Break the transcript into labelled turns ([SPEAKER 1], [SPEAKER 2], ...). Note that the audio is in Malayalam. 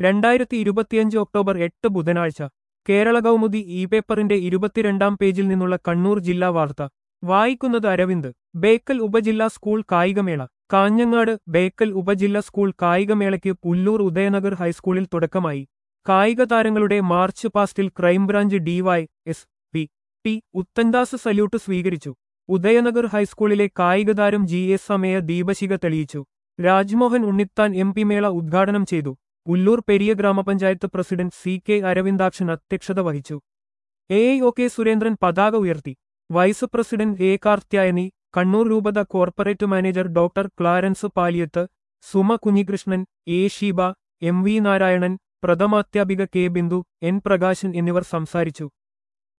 [SPEAKER 1] രണ്ടായിരത്തി ഇരുപത്തിയഞ്ച് ഒക്ടോബർ എട്ട് ബുധനാഴ്ച കേരള കൗമുദി ഇ പേപ്പറിന്റെ ഇരുപത്തിരണ്ടാം പേജിൽ നിന്നുള്ള കണ്ണൂർ ജില്ലാ വാർത്ത വായിക്കുന്നത് അരവിന്ദ് ബേക്കൽ ഉപജില്ലാ സ്കൂൾ കായികമേള കാഞ്ഞങ്ങാട് ബേക്കൽ ഉപജില്ലാ സ്കൂൾ കായികമേളയ്ക്ക് പുല്ലൂർ ഉദയനഗർ ഹൈസ്കൂളിൽ തുടക്കമായി കായിക താരങ്ങളുടെ മാർച്ച് പാസ്റ്റിൽ crime branch DY S P T Uthandas salute സ്വീകരിച്ചു ഉദയനഗർ ഹൈസ്കൂളിലെ കായികതാരം ജി എസ് സമയ ദീപശിഖ തെളിയിച്ചു രാജ്മോഹൻ ഉണ്ണിത്താൻ എം പി മേള ഉദ്ഘാടനം ചെയ്തു ഉല്ലൂർ പെരിയ ഗ്രാമപഞ്ചായത്ത് പ്രസിഡന്റ് സി കെ അരവിന്ദാക്ഷൻ അധ്യക്ഷത വഹിച്ചു A I O K Surendran പതാക ഉയർത്തി vice president A Karthyayani Kannur രൂപത corporate manager doctor Clarence Paliyath Suma Kunhikrishnan A Sheeba M V Narayanan പ്രഥമാധ്യാപിക കെ ബിന്ദു എൻ പ്രകാശൻ എന്നിവർ സംസാരിച്ചു